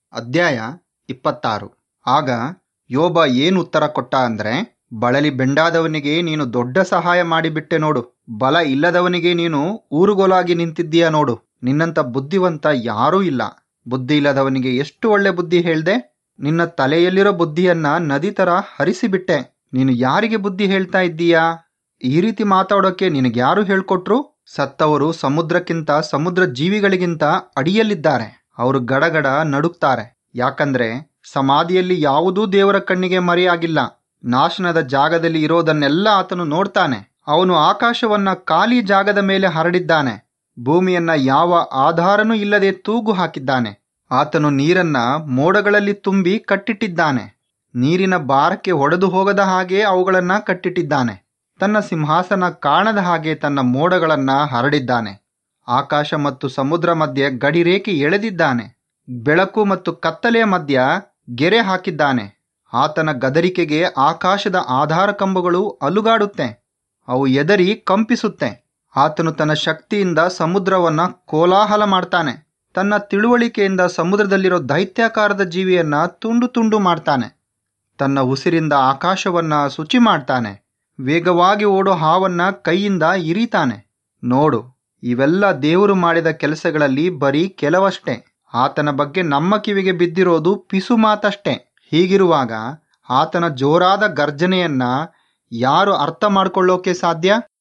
ಅಧ್ಯಾಯ ಇಪ್ಪತ್ತಾರು ಆಗ ಯೋಬ ಏನು ಉತ್ತರ ಕೊಟ್ಟ ಅಂದ್ರೆ ಬಳಲಿ ಬೆಂಡಾದವನಿಗೆ ನೀನು ದೊಡ್ಡ ಸಹಾಯ ಮಾಡಿಬಿಟ್ಟೆ ನೋಡು ಬಲ ಇಲ್ಲದವನಿಗೆ ನೀನು ಊರುಗೋಲಾಗಿ ನಿಂತಿದ್ದೀಯ ನೋಡು ನಿನ್ನಂತ ಬುದ್ಧಿವಂತ ಯಾರೂ ಇಲ್ಲ ಬುದ್ಧಿ ಇಲ್ಲದವನಿಗೆ ಎಷ್ಟು ಒಳ್ಳೆ ಬುದ್ಧಿ ಹೇಳ್ದೆ ನಿನ್ನ ತಲೆಯಲ್ಲಿರೋ ಬುದ್ಧಿಯನ್ನ ನದಿ ತರ ಹರಿಸಿಬಿಟ್ಟೆ ನೀನು ಯಾರಿಗೆ ಬುದ್ಧಿ ಹೇಳ್ತಾ ಇದ್ದೀಯಾ ಈ ರೀತಿ ಮಾತಾಡೋಕೆ ನಿನಗ್ಯಾರು ಹೇಳ್ಕೊಟ್ರು ಸತ್ತವರು ಸಮುದ್ರಕ್ಕಿಂತ ಸಮುದ್ರ ಜೀವಿಗಳಿಗಿಂತ ಅಡಿಯಲ್ಲಿದ್ದಾರೆ ಅವರು ಗಡಗಡ ನಡುಕ್ತಾರೆ ಯಾಕಂದ್ರೆ ಸಮಾಧಿಯಲ್ಲಿ ಯಾವುದೂ ದೇವರ ಕಣ್ಣಿಗೆ ಮರೆಯಾಗಿಲ್ಲ ನಾಶನದ ಜಾಗದಲ್ಲಿ ಇರೋದನ್ನೆಲ್ಲ ಆತನು ನೋಡ್ತಾನೆ ಅವನು ಆಕಾಶವನ್ನ ಖಾಲಿ ಜಾಗದ ಮೇಲೆ ಹರಡಿದ್ದಾನೆ ಭೂಮಿಯನ್ನ ಯಾವ ಆಧಾರನೂ ಇಲ್ಲದೆ ತೂಗು ಹಾಕಿದ್ದಾನೆ ಆತನು ನೀರನ್ನ ಮೋಡಗಳಲ್ಲಿ ತುಂಬಿ ಕಟ್ಟಿಟ್ಟಿದ್ದಾನೆ ನೀರಿನ ಭಾರಕ್ಕೆ ಹೊಡೆದು ಹೋಗದ ಹಾಗೆ ಅವುಗಳನ್ನ ಕಟ್ಟಿಟ್ಟಿದ್ದಾನೆ ತನ್ನ ಸಿಂಹಾಸನ ಕಾಣದ ಹಾಗೆ ತನ್ನ ಮೋಡಗಳನ್ನ ಹರಡಿದ್ದಾನೆ ಆಕಾಶ ಮತ್ತು ಸಮುದ್ರ ಮಧ್ಯೆ ಗಡಿರೇಖೆ ಎಳೆದಿದ್ದಾನೆ ಬೆಳಕು ಮತ್ತು ಕತ್ತಲೆಯ ಮಧ್ಯ ಗೆರೆ ಹಾಕಿದ್ದಾನೆ ಆತನ ಗದರಿಕೆಗೆ ಆಕಾಶದ ಆಧಾರ ಕಂಬಗಳು ಅಲುಗಾಡುತ್ತೆ ಅವು ಎದರಿ ಕಂಪಿಸುತ್ತೆ ಆತನು ತನ್ನ ಶಕ್ತಿಯಿಂದ ಸಮುದ್ರವನ್ನ ಕೋಲಾಹಲ ಮಾಡ್ತಾನೆ ತನ್ನ ತಿಳುವಳಿಕೆಯಿಂದ ಸಮುದ್ರದಲ್ಲಿರೋ ದೈತ್ಯಾಕಾರದ ಜೀವಿಯನ್ನ ತುಂಡು ತುಂಡು ಮಾಡ್ತಾನೆ ತನ್ನ ಉಸಿರಿಂದ ಆಕಾಶವನ್ನ ಶುಚಿ ಮಾಡ್ತಾನೆ ವೇಗವಾಗಿ ಓಡೋ ಹಾವನ್ನ ಕೈಯಿಂದ ಇರಿತಾನೆ ನೋಡು ಇವೆಲ್ಲ ದೇವರು ಮಾಡಿದ ಕೆಲಸಗಳಲ್ಲಿ ಬರೀ ಕೆಲವಷ್ಟೇ ಆತನ ಬಗ್ಗೆ ನಮ್ಮ ಕಿವಿಗೆ ಬಿದ್ದಿರೋದು ಪಿಸು ಮಾತಷ್ಟೇ ಹೀಗಿರುವಾಗ ಆತನ ಜೋರಾದ ಗರ್ಜನೆಯನ್ನ ಯಾರು ಅರ್ಥ ಮಾಡ್ಕೊಳ್ಳೋಕೆ ಸಾಧ್ಯ